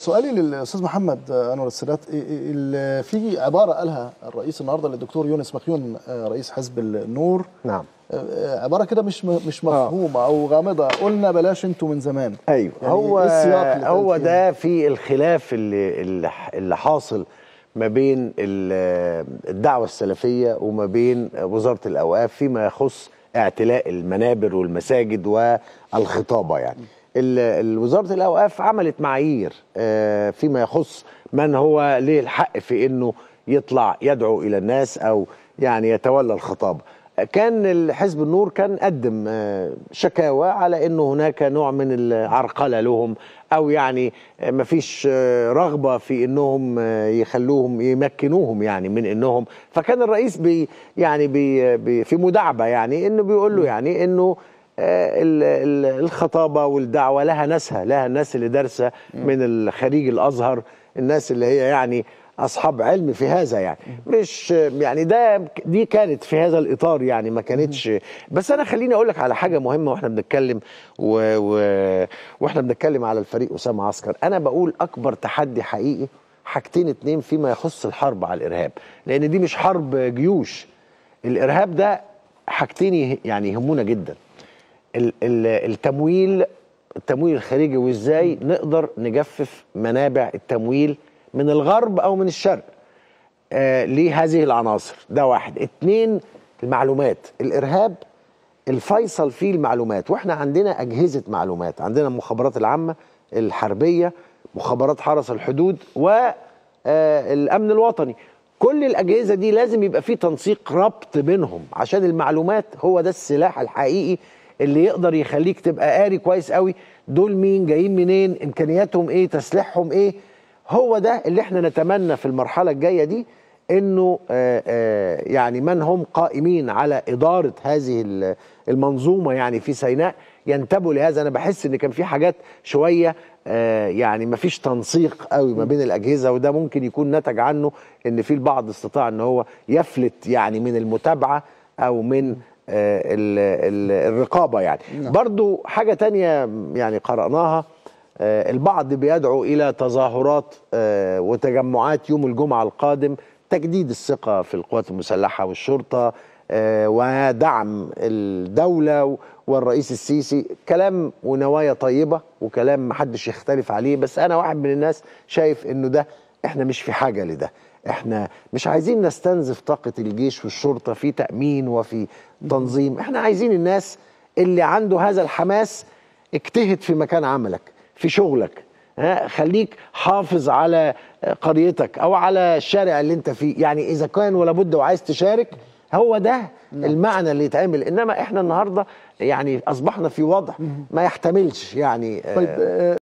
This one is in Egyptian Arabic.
سؤالي للاستاذ محمد انور السادات ال- في عباره قالها الرئيس النهارده للدكتور يونس مخيون رئيس حزب النور نعم عباره كده مش م- مش مفهومه او غامضه قلنا بلاش انتوا من زمان ايوه يعني هو إيه السياق اللي هو كان فيه؟ ده في الخلاف اللي اللي اللي حاصل ما بين ال- الدعوه السلفيه وما بين وزاره الاوقاف فيما يخص اعتلاء المنابر والمساجد والخطابه يعني ال- ال- وزاره الاوقاف عملت معايير آه، فيما يخص من هو ليه الحق في انه يطلع يدعو الى الناس او يعني يتولى الخطابه كان حزب النور كان قدم آه، شكاوى على انه هناك نوع من العرقله لهم او يعني آه، مفيش آه، رغبه في انهم آه، يخلوهم يمكنوهم يعني من انهم فكان الرئيس بي يعني بي بي في مداعبه يعني انه بيقول له يعني انه آه، ال- ال- الخطابه والدعوه لها ناسها لها الناس اللي دارسه من الخريج الازهر الناس اللي هي يعني اصحاب علم في هذا يعني مش يعني ده دي كانت في هذا الاطار يعني ما كانتش بس انا خليني اقول لك على حاجه مهمه واحنا بنتكلم و و واحنا بنتكلم على الفريق اسامه عسكر انا بقول اكبر تحدي حقيقي حاجتين اتنين فيما يخص الحرب على الارهاب لان دي مش حرب جيوش الارهاب ده حاجتين يه- يعني يهمونا جدا ال- ال- التمويل التمويل الخارجي وازاي نقدر نجفف منابع التمويل من الغرب او من الشرق آه لهذه العناصر ده واحد اتنين المعلومات الارهاب الفيصل فيه المعلومات واحنا عندنا اجهزه معلومات عندنا المخابرات العامه الحربيه مخابرات حرس الحدود والامن الوطني كل الاجهزه دي لازم يبقى في تنسيق ربط بينهم عشان المعلومات هو ده السلاح الحقيقي اللي يقدر يخليك تبقى قاري كويس قوي دول مين جايين منين امكانياتهم ايه تسليحهم ايه هو ده اللي احنا نتمنى في المرحله الجايه دي انه آه، آه، يعني من هم قائمين على اداره هذه ال- المنظومه يعني في سيناء ينتبهوا لهذا انا بحس ان كان في حاجات شويه آه، يعني ما فيش تنسيق قوي ما بين الاجهزه وده ممكن يكون نتج عنه ان في البعض استطاع ان هو يفلت يعني من المتابعه او من آه، ال- ال- الرقابه يعني برضو حاجه تانية يعني قراناها آه، البعض بيدعو الى تظاهرات آه، وتجمعات يوم الجمعه القادم تجديد الثقه في القوات المسلحه والشرطه آه، ودعم الدوله والرئيس السيسي كلام ونوايا طيبه وكلام محدش يختلف عليه بس انا واحد من الناس شايف انه ده احنا مش في حاجه لده احنا مش عايزين نستنزف طاقه الجيش والشرطه في تامين وفي تنظيم احنا عايزين الناس اللي عنده هذا الحماس اجتهد في مكان عملك في شغلك ها خليك حافظ على قريتك او على الشارع اللي انت فيه يعني اذا كان ولا بد وعايز تشارك هو ده المعنى اللي يتعمل انما احنا النهارده يعني اصبحنا في وضع ما يحتملش يعني طيب آه، آه،